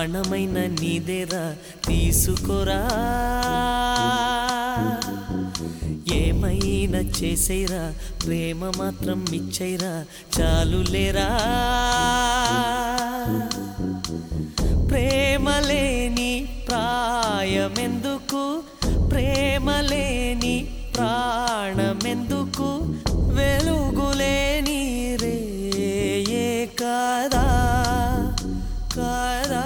ప్రాణమైన నీదేరా తీసుకోరా ఏమైనా చేసేరా ప్రేమ మాత్రం ఇచ్చేరా చాలులేరా ప్రేమ లేని ప్రాయమెందుకు ప్రేమ లేని ప్రాణమెందుకు వెలుగులేని రే కాదా కాదా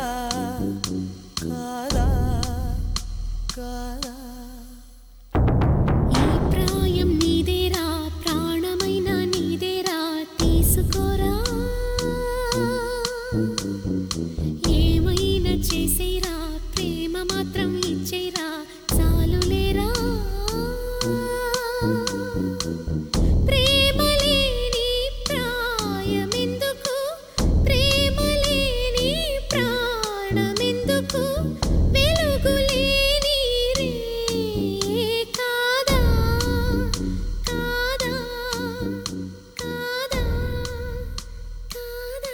కాదా కాదా ఈ ప్రాయం నీదేరా ప్రాణమైన నీదేరా తీసుకోరా ఏమైనా చేసేరా ప్రేమ మాత్రం ఇచ్చేరా చాలులేరా ప్రేమ లేని ప్రాయమెందుకు ప్రేమ లేని ప్రాణమెందుకు వెలుగు లేని రే కాదా కాదా కాదా కాదా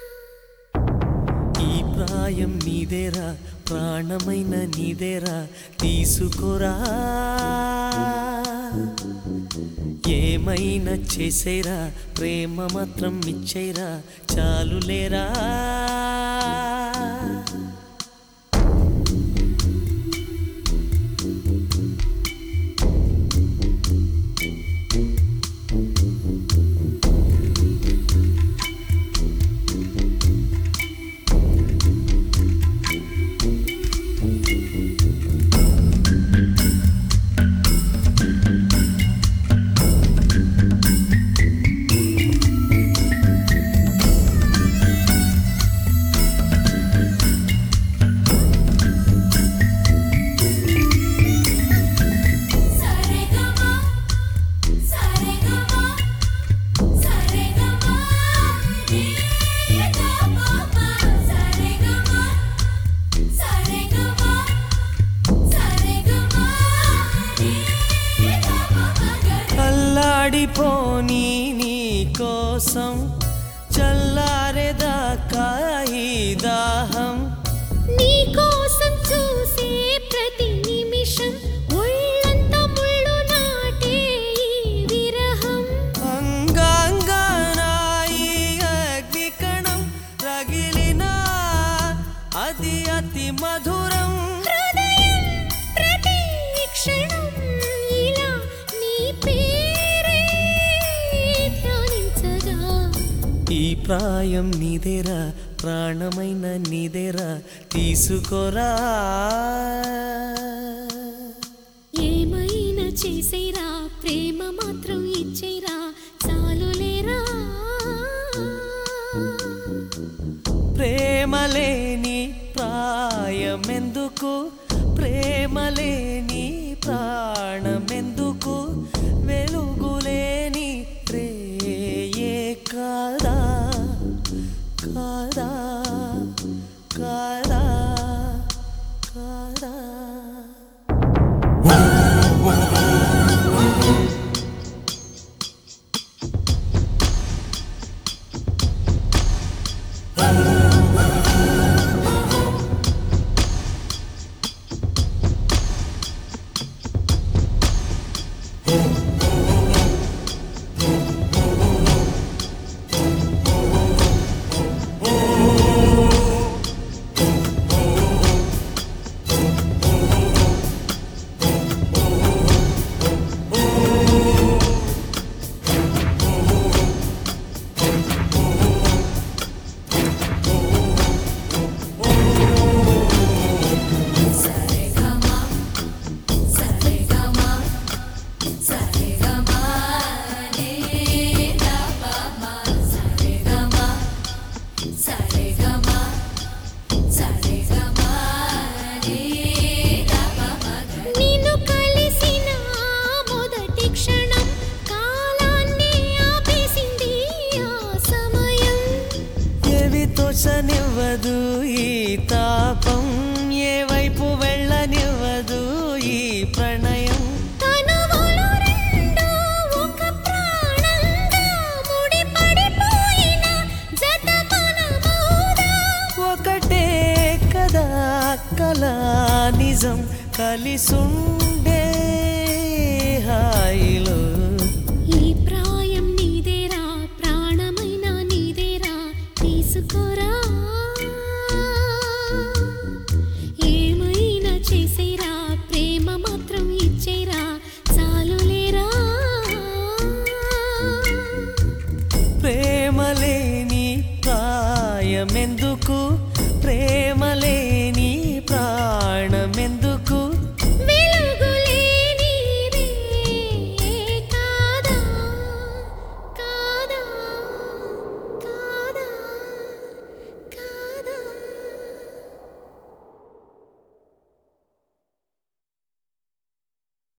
ఈ ప్రాయం నీదేరా ప్రాణమైన నీదేరా తీసుకురా ఏమైనా చేసేరా ప్రేమ మాత్రం ఇచ్చేరా చాలులేరా సరేగమా సరేగమా సరేగమా నీదమా సరేగమా సరేగమా సరేగమా నీదమా అల్లాడిపోని నీ కోసం చల్లారేదాకా ఈ దాహం నీ కోసం చూసే ప్రతి నిమిషం ఒళ్ళంతా ముళ్ళు నాటే ఈ విరహం అంగాంగానాయి అగ్నికణం రగిలినా అది అతి మధురం హృదయం ప్రతి క్షణం ఇలా నీ పేరే ధ్యానించగా ఈ ప్రాయం నీదేరా ప్రాణమైన నీదేరా తీసుకోరా ఏమైనా చేసేరా ప్రేమ మాత్రం ఇచ్చేరా చాలులేరా ప్రేమ లేని ప్రాయమెందుకు ప్రేమ లేని ప్రాణమెందుకు వెలుగులేని రేయే కాదా కాదా కాదా కాదా నిన్ను కలిసిన మొదటి క్షణం కాలాన్ని ఆపేసింది ఆ సమయం ఏవి తోచనివ్వదు ఈ తాపం ఏ వైపు వెళ్ళనివ్వదు ఈ ప్రణయం తనువులు రెండు ఒక ప్రాణంగా ముడిపడిపోయిన జత మనమౌదా ఒకటే నిజం కలిసుండే హాయి